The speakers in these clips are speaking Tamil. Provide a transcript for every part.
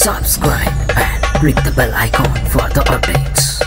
subscribe and click the bell icon for the updates.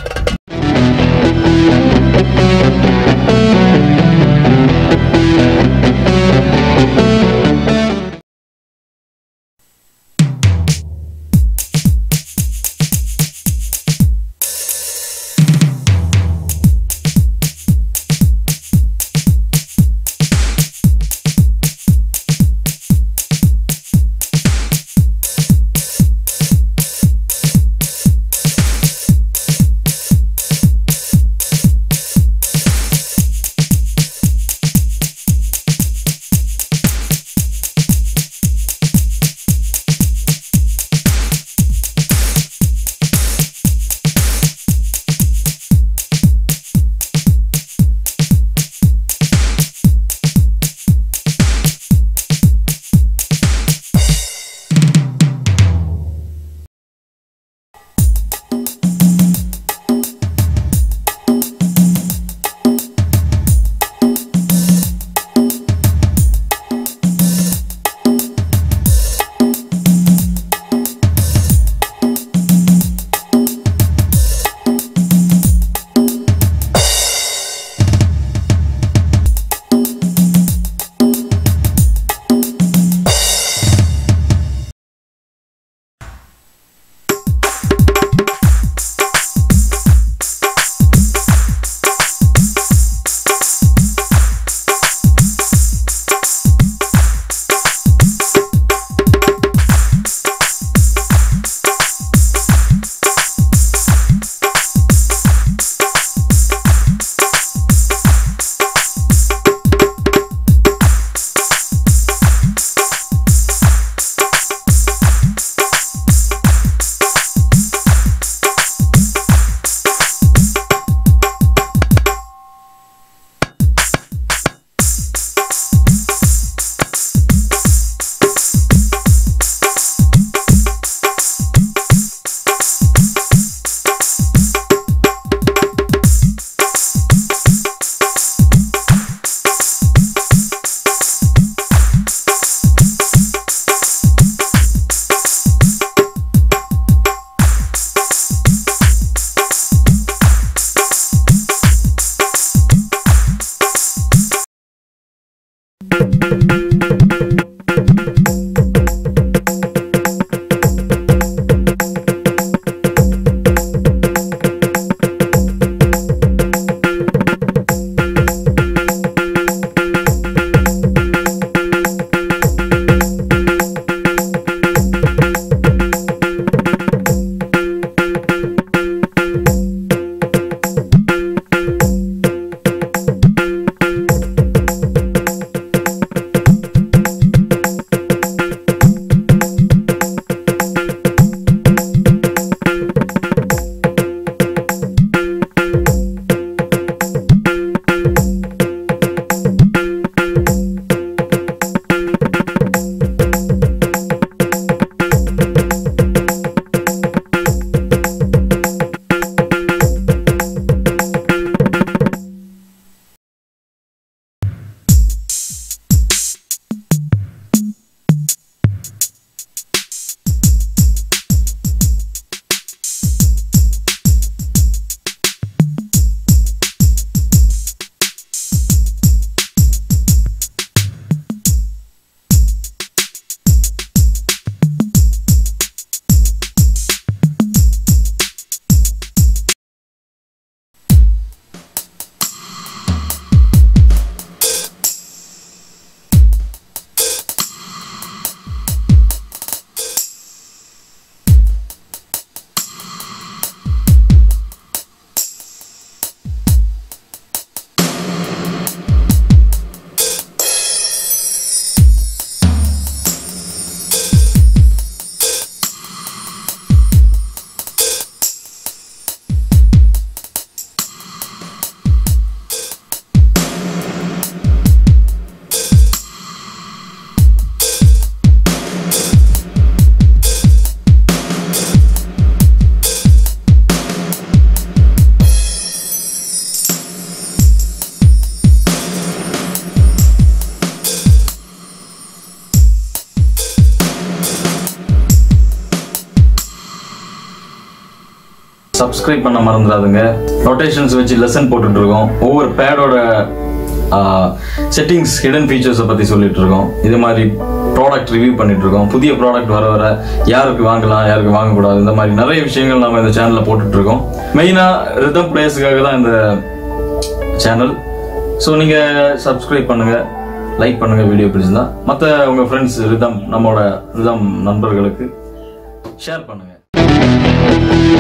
Subscribe பண்ண மறந்துடாதுங்க ரொட்டேஷன்ஸ் வச்சு லெசன் போட்டுட்டு இருக்கோம் ஒவ்வொரு பேடோட செட்டிங்ஸ் ஹிடன் ஃபீச்சர்ஸை பற்றி சொல்லிட்டு இருக்கோம் இது மாதிரி ப்ராடக்ட் ரிவ்யூ பண்ணிட்டு இருக்கோம் புதிய ப்ராடக்ட் வர வர யாருக்கு வாங்கலாம் யாருக்கு வாங்கக்கூடாது இந்த மாதிரி நிறைய விஷயங்கள் நம்ம இந்த சேனலில் போட்டுட்டு இருக்கோம் மெயினாக ரிதம் பிளேஸுக்காக தான் இந்த சேனல் ஸோ நீங்கள் சப்ஸ்கிரைப் பண்ணுங்க லைக் பண்ணுங்க வீடியோ பிடிச்சிருந்தா மற்ற உங்க ஃப்ரெண்ட்ஸ் ரிதம் நம்மளோட ரிதம் நண்பர்களுக்கு ஷேர் பண்ணுங்க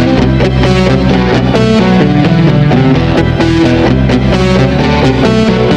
Thank